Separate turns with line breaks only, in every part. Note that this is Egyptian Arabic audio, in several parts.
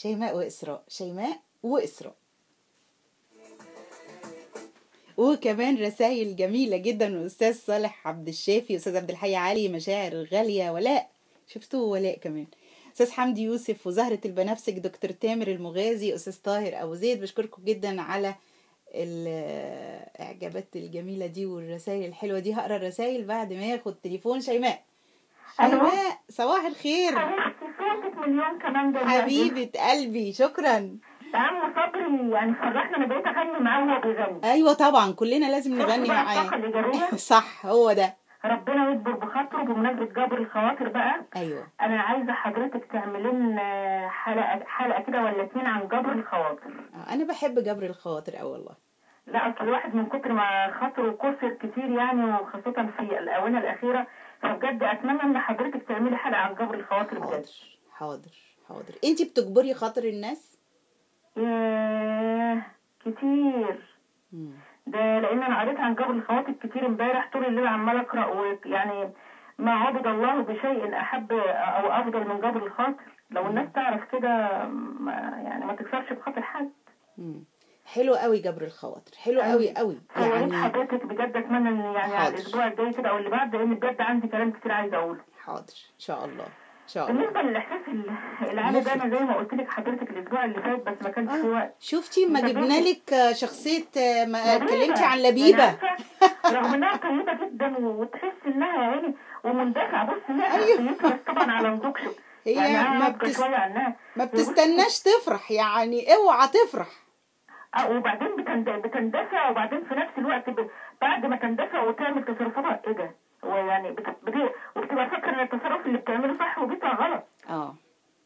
شيماء وإسراء شيماء وإسراء وكمان رسائل جميلة جدا من أستاذ صالح عبد الشافي أستاذ عبد الحي علي مشاعر غالية ولاء شفتوه ولاء كمان أستاذ حمدي يوسف وزهرة البنفسج دكتور تامر المغازي أستاذ طاهر أبو زيد بشكركم جدا على الإعجابات الجميلة دي والرسائل الحلوة دي هقرا الرسائل بعد ما ياخد تليفون شيماء
ألو؟
شيماء صباح الخير
حبيبتي صوتك مليون كمان جميل
حبيبة قلبي شكرا
عم صبري يعني فرحنا انا بقيت اغني معاه وهو بيغني
ايوه طبعا كلنا لازم
شفت
نغني
بقى الطاقة
معاه
الإيجابية؟
صح هو ده
ربنا يكبر بخاطره بمناسبة جبر الخواطر بقى
ايوه
انا عايزة حضرتك تعملي لنا حلقة حلقة كده ولا اتنين عن جبر الخواطر
آه، انا بحب جبر الخواطر أوي والله
لا اصل الواحد من كتر ما خاطره كسر كتير يعني وخاصة في الاونة الاخيرة فبجد اتمنى ان حضرتك تعملي حلقة عن جبر الخواطر بجد
حاضر حاضر حاضر انتي بتجبري خاطر الناس
ياه كتير
مم.
ده لان انا قريت عن جبر الخواطر كتير امبارح طول الليل عمال اقرا ويعني ما عبد الله بشيء احب او افضل من جبر الخاطر لو الناس تعرف كده ما يعني ما تكسرش بخاطر حد
مم. حلو قوي جبر الخواطر حلو قوي قوي
فيا ريت
يعني
حضرتك بجد اتمنى ان يعني على
حاضر.
الاسبوع الجاي كده او اللي بعد لان بجد عندي كلام كتير عايزه اقوله
حاضر ان شاء الله ان شاء الله
بالنسبه للاحساس ال- العالي ده
مفرط.
انا زي ما قلت لك حضرتك الاسبوع اللي فات بس ما كانش في
آه.
وقت
شفتي ما
ده
جبنا
بيبي.
لك آه، شخصية آه، ما
لبيبة.
اتكلمتي عن
يعني
لبيبة
عارفة، رغم انها طيبه جدا وتحس انها يا عيني ومندفعه بص هي
أيوه.
شخصيتها بس طبعا على نضوج شو
هي
يعني
ما
انا ابقى
بتس-
شويه عنها
ما بتستناش تفرح يعني اوعى تفرح
آه، وبعدين بتند- بتندفع وبعدين في نفس الوقت ب... بعد ما تندفع وتعمل تصرفاتها ايه ده هو يعني بت... بت... وبتبقى فاكره ان التصرف اللي بتعمله صح وبيطلع غلط
اه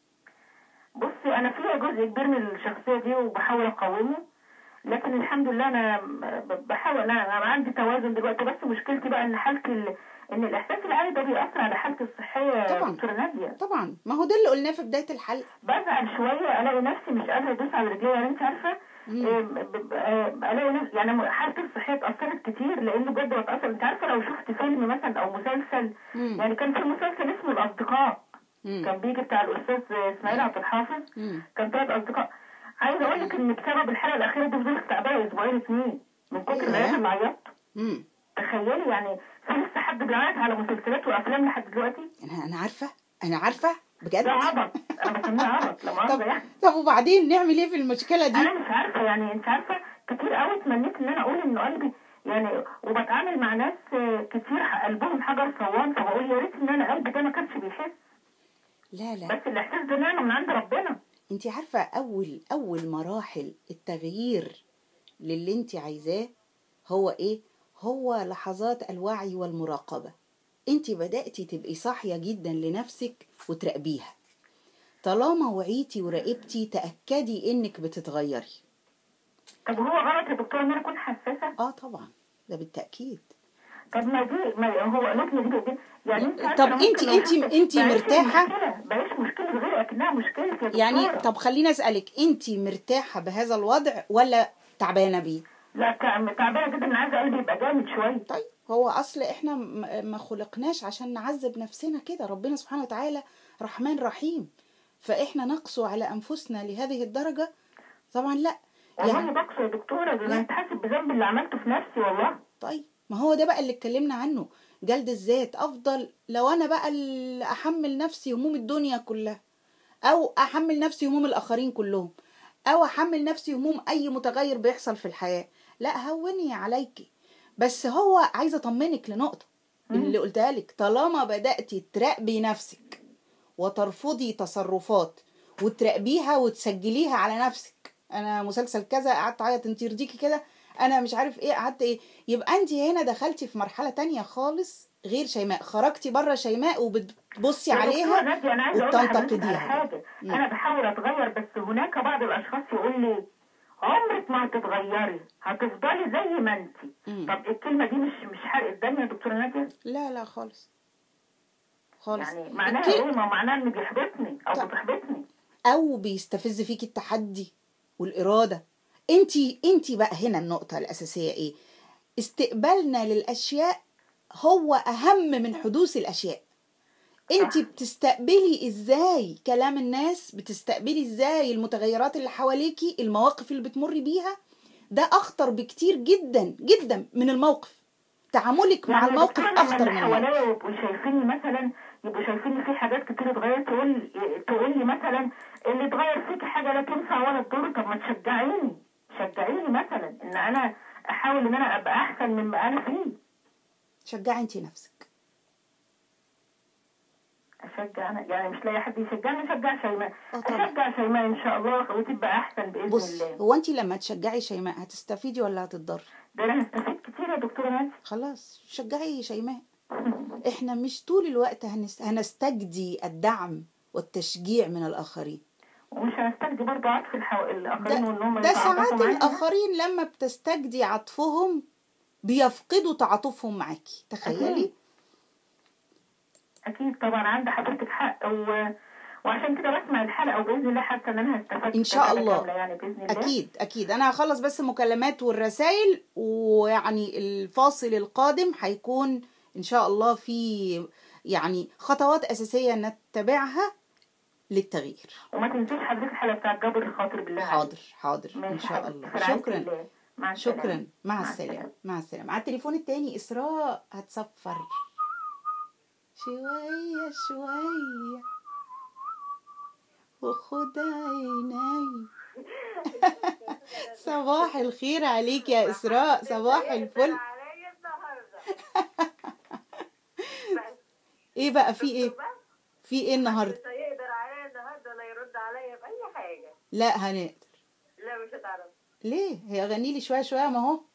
بصي انا فيها جزء كبير من الشخصيه دي وبحاول اقاومه لكن الحمد لله انا ب- بحاول انا أنا عندي توازن دلوقتي بس مشكلتي بقى ان حالتي ال... ان الاحساس العالي ده بيأثر على حالتي الصحيه يا
طبعا.
دكتوره ناديه
طبعا ما هو ده اللي قلناه في بداية الحلقة
بزعل شويه الاقي نفسي مش قادره ادوس على رجلي يعني انت عارفه
مم.
آه، ب- ب- آه، الاقي نفسي يعني حالتي الصحيه اتاثرت كتير لانه بجد بتاثر انت عارفه لو شفت فيلم مثلا او مسلسل
مم.
يعني كان في مسلسل اسمه الاصدقاء
مم.
كان بيجي بتاع الاستاذ اسماعيل عبد الحافظ
مم.
كان ثلاث اصدقاء عايزه اقول لك ان بسبب الحلقه الاخيره دي فضلت تعبانه اسبوعين اتنين من كتر
ياه.
العيال اللي عيطت
مم.
تخيلي يعني في لسه حد بيعيط على مسلسلات وافلام لحد دلوقتي
انا انا عارفة انا عارفة بجد
ده عبط انا بسميه عبط لا
طب
مؤاخذه يعني
طب وبعدين نعمل ايه في المشكلة دي
انا مش عارفه يعني انت عارفه كتير قوي اتمنيت ان انا اقول ان قلبي يعني وبتعامل مع ناس آه، كتير قلبهم حجر صوان فبقول يا ريت ان انا قلبي ده ما كانش بيحس
لا لا
بس الاحساس ده نعمه من عند ربنا
انت عارفة اول اول مراحل التغيير للي انت عايزاه هو ايه هو لحظات الوعي والمراقبة انت بدأتي تبقي صاحية جدا لنفسك وتراقبيها طالما وعيتي وراقبتي تأكدي انك بتتغيري
طب هو غلط يا دكتور ان انا اكون حساسه
اه طبعا ده بالتأكيد
طب ما دي ما هو قالت دي, دي يعني انت عارفة
طب
أنا ممكن
انت-
لو
انت-
شفت-
انت
بعيش
مرتاحة؟
المشكلة- بعيش مشكله غير اكنها مشكلتي يا
يعني
دكتورة.
طب خليني اسألك انت مرتاحة بهذا الوضع ولا تعبانة بيه
لا تع- تعبانه جدا انا عايزه قلبي يبقى جامد شويه
طيب هو اصل احنا م- ما خلقناش عشان نعذب نفسنا كده ربنا سبحانه وتعالى رحمن رحيم فاحنا نقسو على انفسنا لهذه الدرجة طبعا لا
والله
يعني
بقسو يا دكتوره ده
لا.
انا حاسس بذنب اللي عملته في نفسي والله
طيب ما هو ده بقى اللي اتكلمنا عنه جلد الذات افضل لو انا بقى اللي احمل نفسي هموم الدنيا كلها او احمل نفسي هموم الاخرين كلهم او احمل نفسي هموم اي متغير بيحصل في الحياة لا هوني عليكي بس هو عايزه اطمنك لنقطه اللي قلتها لك طالما بداتي تراقبي نفسك وترفضي تصرفات وتراقبيها وتسجليها على نفسك انا مسلسل كذا قعدت اعيط انت يرضيكي كده انا مش عارف ايه قعدت ايه يبقى انت هنا دخلتي في مرحله تانية خالص غير شيماء خرجتي بره شيماء وبتبصي
يا دكتورة
عليها
نادية انا عايزه اقول لحضرتك على
وبتنتقديها.
حاجه
مم.
انا بحاول اتغير بس هناك بعض الاشخاص يقول لي عمرك ما هتتغيري هتفضلي زي ما انت
مم.
طب الكلمه دي مش مش حرق الدم يا دكتوره ناديه
لا لا خالص خالص
يعني معناها
الكل-
ايه ما معناها انه بيحبطني او
طب.
بتحبطني
او بيستفز فيكي التحدي والاراده انتي انتي بقى هنا النقطه الاساسيه ايه استقبالنا للاشياء هو اهم من حدوث الاشياء انت
صح.
بتستقبلي ازاي كلام الناس بتستقبلي ازاي المتغيرات اللي حواليكي المواقف اللي بتمري بيها ده اخطر بكتير جدا جدا من الموقف تعاملك مع
يعني
الموقف
دكتورة لما
اخطر
اللي
من الموقف
حواليا يبقوا شايفيني مثلا يبقوا شايفيني في حاجات كتير اتغيرت تقول تقول لي مثلا اللي اتغير فيك حاجه لا تنفع ولا تضر طب ما تشجعيني شجعيني مثلا ان انا احاول ان انا ابقى احسن مما انا فيه
شجعي انت نفسك
اشجع انا يعني مش لاقي حد يشجعني اشجع شيماء
اه طبعا
اشجع شيماء ان شاء الله وتبقى احسن باذن
بص
الله
هو انت لما تشجعي شيماء هتستفيدي ولا هتضري
ده انا هستفيد كتير يا دكتوره نانسي
خلاص شجعي شيماء احنا مش طول الوقت هنس... هنستجدي الدعم والتشجيع من الاخرين
ومش هنستجدي برضه عطف الحو... الاخرين وان هم
ده
يتعاطفوا
ساعات
معانا.
الاخرين لما بتستجدي عطفهم بيفقدوا تعاطفهم معاكي تخيلي
أكيد. اكيد طبعا عند حضرتك حق و... وعشان كده بسمع الحلقه وباذن الله حاسه ان انا هستفاد
إن شاء
استفادة
الله.
كاملة يعني باذن الله
اكيد اكيد انا هخلص بس مكالمات والرسائل ويعني الفاصل القادم هيكون ان شاء الله في يعني خطوات اساسيه نتبعها للتغيير
وما تنسيش حضرتك الحلقه بتاعت جبر الخاطر بالله عليك.
حاضر حاضر ان
ماشي
شاء
حبيبتي.
الله
في رعاية
شكرا
الله. مع السلامة.
شكرا مع
مع
السلامة
السلامة.
مع السلامة على التليفون التاني إسراء هتصفر شوية شوية وخد عيني صباح الخير عليك يا إسراء صباح الفل
عليا النهارده
إيه بقى في إيه في إيه النهاردة
مش هيقدر عليا النهارده ولا يرد عليا باي حاجه
لا هنقدر
لا مش هتعرف
ليه هي غني لي شوية شوية ما هو